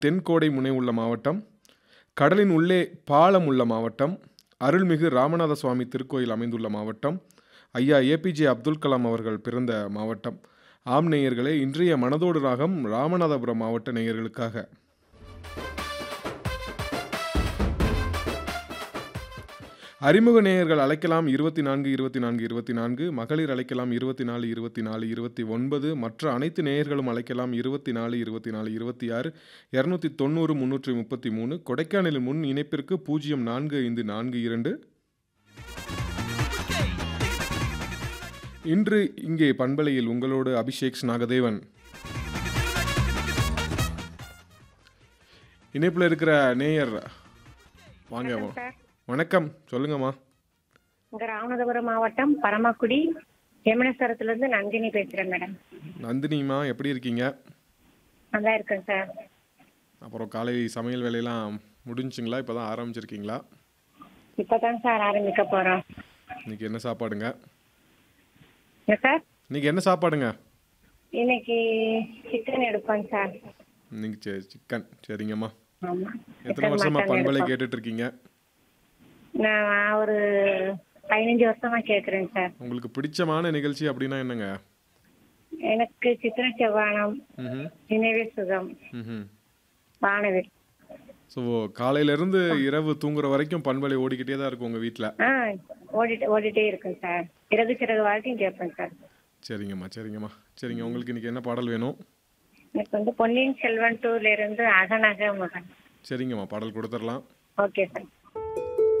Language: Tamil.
தென்கோடை முனை உள்ள மாவட்டம் கடலின் உள்ளே பாலம் உள்ள மாவட்டம் அருள்மிகு ராமநாத சுவாமி திருக்கோயில் அமைந்துள்ள மாவட்டம் ஐயா ஏபிஜே அப்துல் கலாம் அவர்கள் பிறந்த மாவட்டம் ஆம் நேயர்களே இன்றைய மனதோடு ராகம் ராமநாதபுரம் மாவட்ட நேயர்களுக்காக அறிமுக நேயர்கள் அழைக்கலாம் இருபத்தி நான்கு இருபத்தி நான்கு இருபத்தி நான்கு மகளிர் அழைக்கலாம் இருபத்தி நாலு இருபத்தி நாலு இருபத்தி ஒன்பது மற்ற அனைத்து நேயர்களும் அழைக்கலாம் இருபத்தி நாலு இருபத்தி நாலு இருபத்தி ஆறு இரநூத்தி தொண்ணூறு முந்நூற்றி முப்பத்தி மூணு கொடைக்கானலின் முன் இணைப்பிற்கு பூஜ்ஜியம் நான்கு ஐந்து நான்கு இரண்டு இன்று இங்கே பண்பலையில் உங்களோடு அபிஷேக் நாகதேவன் இணைப்பில் இருக்கிற நேயர் வாங்க சார் வணக்கம் சொல்லுங்கம்மா இங்க ராமநாதபுரம் மாவட்டம் பரமக்குடி யமுனேஸ்வரத்துல இருந்து நந்தினி பேசுறேன் மேடம் நந்தினிமா எப்படி இருக்கீங்க நல்லா இருக்கேன் சார் அப்புறம் காலை சமையல் வேலையெல்லாம் முடிஞ்சுங்களா இப்போ தான் ஆரம்பிச்சிருக்கீங்களா இப்பதான் சார் ஆரம்பிக்க போறோம் இன்னைக்கு என்ன சாப்பாடுங்க என்ன சார் இன்னைக்கு என்ன சாப்பாடுங்க இன்னைக்கு சிக்கன் எடுப்போம் சார் இன்னைக்கு சரி சிக்கன் சரிங்கம்மா ஆமா எத்தனை சிக்கன் வருஷமா மட்டன் பண்பலை எடுப்போம் கேட்டுட்டு இருக்கீங்க நான் ஒரு பதினஞ்சு வருஷமா கேக்குறேன் சார் உங்களுக்கு பிடிச்சமான நிகழ்ச்சி அப்படின்னா என்னங்க எனக்கு சித்திர செவ்வானம் ம் நினைவே சுகம் ம் வானவில் ஸோ காலையிலேருந்து இரவு தூங்குற வரைக்கும் பண்பலை ஓடிக்கிட்டே தான் இருக்கும் உங்கள் வீட்டில் ஆ ஓடிட்டு ஓடிட்டே இருக்கும் சார் இறகு சிறகு வாழ்க்கையும் கேட்பேன் சார் சரிங்கம்மா சரிங்கம்மா சரிங்க உங்களுக்கு இன்னைக்கு என்ன பாடல் வேணும் எனக்கு வந்து பொன்னியின் செல்வன் டூல இருந்து அகநக மகன் சரிங்கம்மா பாடல் கொடுத்துடலாம் ஓகே சார்